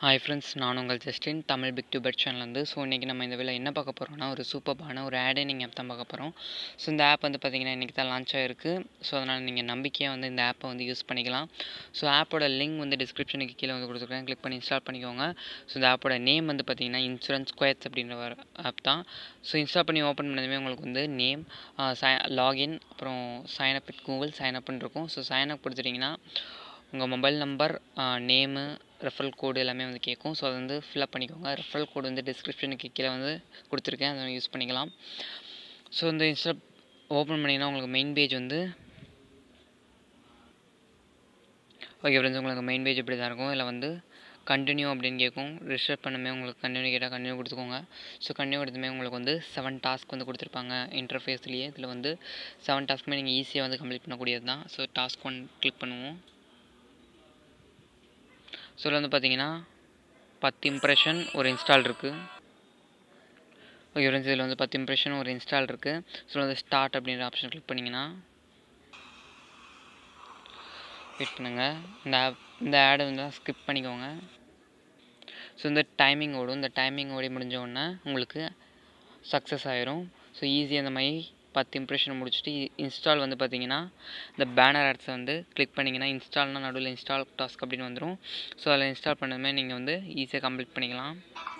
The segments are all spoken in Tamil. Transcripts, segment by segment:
ஹாய் ஃப்ரெண்ட்ஸ் நான் உங்கள் ஜஸ்டின் தமிழ் பிக் டியூபர் சேனல்லேருந்து ஸோ இன்றைக்கி நம்ம இந்த வேலை என்ன பார்க்க போகிறோம்னா ஒரு சூப்பர்பான ஒரு ஆடனிங் ஆப் தான் பார்க்க போகிறோம் ஸோ இந்த ஆப் வந்து பார்த்திங்கன்னா இன்றைக்கி தான் லான்ச் ஆகிருக்கு ஸோ அதனால் நீங்கள் நம்பிக்கையாக வந்து இந்த ஆப்பை வந்து யூஸ் பண்ணிக்கலாம் ஸோ ஆப்போட லிங்க் வந்து டிஸ்கிரிப்ஷனுக்கு கீழே வந்து கொடுத்துருக்கேன் கிளிக் பண்ணி இன்ஸ்டால் பண்ணிக்கோங்க ஸோ இந்த ஆப்போட நேம் வந்து பார்த்திங்கன்னா இன்சூரன்ஸ் குவைட்ஸ் அப்படின்ற ஒரு ஆப் தான் ஸோ இன்ஸ்டால் பண்ணி ஓப்பன் பண்ணதுமே உங்களுக்கு வந்து நேம் லாகின் அப்புறம் sign up with Google sign அப்னு இருக்கும் ஸோ சைன் அப் கொடுத்துட்டிங்கன்னா உங்கள் mobile number name referral code எல்லாமே வந்து கேட்கும் ஸோ அதை வந்து ஃபில்அப் பண்ணிக்கோங்க ரெஃபரல் கோடு வந்து டிஸ்கிரிப்ஷனுக்கு கீழே வந்து கொடுத்துருக்கேன் அதை யூஸ் பண்ணிக்கலாம் ஸோ இந்த இன்ஸ்டா ஓப்பன் பண்ணிங்கன்னா உங்களுக்கு மெயின் பேஜ் வந்து ஓகே ஃப்ரெண்ட்ஸ் உங்களுக்கு மெயின் பேஜ் இப்படி தான் இருக்கும் இதில் வந்து கண்டினியூ அப்படின்னு கேட்கும் ரிஜிஸ்டர் பண்ணுமே உங்களுக்கு கண்டினியூ கேட்டால் கண்டினியூ கொடுத்துக்கோங்க ஸோ கண்டினியூ கொடுத்துமே உங்களுக்கு வந்து செவன் டாஸ்க் வந்து கொடுத்துருப்பாங்க இன்டர்ஃபேஸ்லேயே இதில் வந்து செவன் டாஸ்க்குமே நீங்கள் ஈஸியாக வந்து கம்ப்ளீட் பண்ணக்கூடியது தான் ஸோ டாஸ்க் ஒன் கிளிக் பண்ணுவோம் ஸோ இதில் வந்து பார்த்தீங்கன்னா பத்து இம்ப்ரெஷன் ஒரு இன்ஸ்டால் இருக்குது ஓகே ஃப்ரெண்ட்ஸ் இதில் வந்து பத்து இம்ப்ரெஷன் ஒரு இன்ஸ்டால் இருக்குது ஸோ வந்து ஸ்டார்ட் அப்படின்ற ஆப்ஷன் கிளிக் பண்ணிங்கன்னா வெயிட் பண்ணுங்கள் இந்த ஆப் இந்த ஆடை வந்து ஸ்கிப் பண்ணிக்கோங்க ஸோ இந்த டைமிங் ஓடும் இந்த டைமிங் ஓடி முடிஞ்ச உடனே உங்களுக்கு சக்ஸஸ் ஆயிரும் ஸோ ஈஸியாக இந்த மாதிரி பத்து இம்ப்ரெஷன் முடிச்சுட்டு இன்ஸ்டால் வந்து பார்த்தீங்கன்னா இந்த பேனர் ஆட்ஸை வந்து கிளிக் பண்ணிங்கன்னா இன்ஸ்டால்னால் நடுவில் இன்ஸ்டால் டாஸ்க் அப்படின்னு வந்துடும் ஸோ அதில் இன்ஸ்டால் பண்ணதுமே நீங்கள் வந்து ஈஸியாக கம்ப்ளீட் பண்ணிக்கலாம்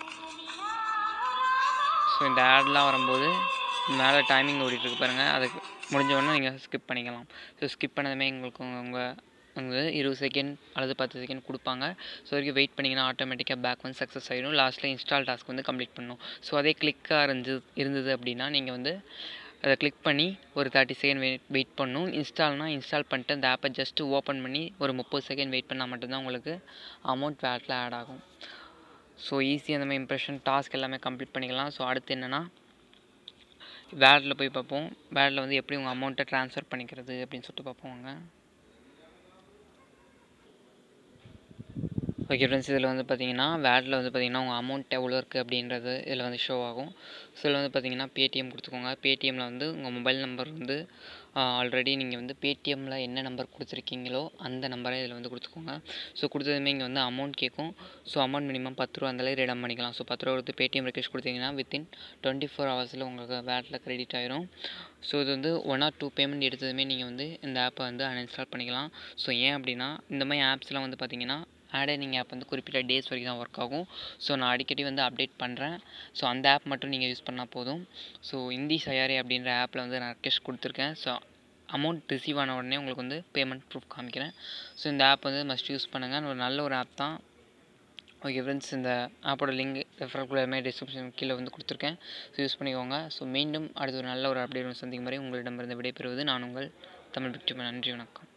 ஸோ இந்த ஆட்லாம் வரும்போது மேலே டைமிங் ஓடிட்டுருக்கு பாருங்கள் அதுக்கு முடிஞ்ச உடனே நீங்கள் ஸ்கிப் பண்ணிக்கலாம் ஸோ ஸ்கிப் பண்ணதுமே உங்களுக்கு உங்கள் வந்து இருபது செகண்ட் அல்லது பத்து செகண்ட் கொடுப்பாங்க ஸோ வரைக்கும் வெயிட் பண்ணிங்கன்னா ஆட்டோமேட்டிக்காக பேக் வந்து சக்ஸஸ் ஆகிடும் லாஸ்ட்டில் இன்ஸ்டால் டாஸ்க் வந்து கம்ப்ளீட் பண்ணணும் ஸோ அதே கிளிக்காக இருந்து இருந்தது அப்படின்னா நீங்கள் வந்து அதை கிளிக் பண்ணி ஒரு தேர்ட்டி செகண்ட் வெயிட் வெயிட் பண்ணணும் இன்ஸ்டால்னால் இன்ஸ்டால் பண்ணிட்டு அந்த ஆப்பை ஜஸ்ட்டு ஓப்பன் பண்ணி ஒரு முப்பது செகண்ட் வெயிட் பண்ணால் மட்டும்தான் உங்களுக்கு அமௌண்ட் வேட்டில் ஆட் ஆகும் ஸோ ஈஸியாக அந்த மாதிரி இம்ப்ரெஷன் டாஸ்க் எல்லாமே கம்ப்ளீட் பண்ணிக்கலாம் ஸோ அடுத்து என்னென்னா வேலட்டில் போய் பார்ப்போம் வேலட்டில் வந்து எப்படி உங்கள் அமௌண்ட்டை ட்ரான்ஸ்ஃபர் பண்ணிக்கிறது அப்படின்னு சொல்லிட்டு பார்ப்போம் வாங்க ஓகே ஃப்ரெண்ட்ஸ் இதில் வந்து பார்த்தீங்கன்னா வேட்டில் வந்து பார்த்தீங்கன்னா உங்கள் அமௌண்ட் எவ்வளோ இருக்குது அப்படின்றது இதில் வந்து ஷோ ஆகும் ஸோ இதில் வந்து பார்த்தீங்கன்னா பேடிஎம் கொடுத்துக்கோங்க பேடிஎம்மில் வந்து உங்கள் மொபைல் நம்பர் வந்து ஆல்ரெடி நீங்கள் வந்து பேடிஎம்மில் என்ன நம்பர் கொடுத்துருக்கீங்களோ அந்த நம்பரை இதில் வந்து கொடுத்துக்கோங்க ஸோ கொடுத்ததுமே இங்கே வந்து அமௌண்ட் கேட்கும் ஸோ அமௌண்ட் மினிமம் பத்து ரூபா இருந்தாலே ரெடம் பண்ணிக்கலாம் ஸோ பத்து ரூபா கொடுத்து பேடிஎம் ரெக்வஸ்ட் கொடுத்தீங்கன்னா வித்தின் டுவெண்ட்டி ஃபோர் ஹவர்ஸில் உங்களுக்கு வேட்டில் கிரெடிட் ஆயிரும் ஸோ இது வந்து ஒன் ஆர் டூ பேமெண்ட் எடுத்ததுமே நீங்கள் வந்து இந்த ஆப்பை வந்து அன்இன்ஸ்டால் பண்ணிக்கலாம் ஸோ ஏன் அப்படின்னா இந்த மாதிரி ஆப்ஸ்லாம் வந்து பார்த்தீங்கன்னா ஆடனிங் ஆப் வந்து குறிப்பிட்ட டேஸ் வரைக்கும் தான் ஒர்க் ஆகும் ஸோ நான் அடிக்கடி வந்து அப்டேட் பண்ணுறேன் ஸோ அந்த ஆப் மட்டும் நீங்கள் யூஸ் பண்ணால் போதும் ஸோ இந்தி சயாரி அப்படின்ற ஆப்பில் வந்து நான் ரெக்வெஸ்ட் கொடுத்துருக்கேன் ஸோ அமௌண்ட் ரிசீவ் ஆன உடனே உங்களுக்கு வந்து பேமெண்ட் ப்ரூஃப் காமிக்கிறேன் ஸோ இந்த ஆப் வந்து மஸ்ட் யூஸ் பண்ணுங்கள் ஒரு நல்ல ஒரு ஆப் தான் ஓகே ஃப்ரெண்ட்ஸ் இந்த ஆப்போட லிங்க் ரெஃபரல் எல்லாமே டிஸ்கிரிப்ஷன் கீழே வந்து கொடுத்துருக்கேன் ஸோ யூஸ் பண்ணிக்கோங்க ஸோ மீண்டும் அடுத்த ஒரு நல்ல ஒரு அப்டேட் சந்திக்கும் வரை உங்களிடமிருந்து விடைபெறுவது நான் உங்கள் தமிழ் பிக்டியூப் நன்றி வணக்கம்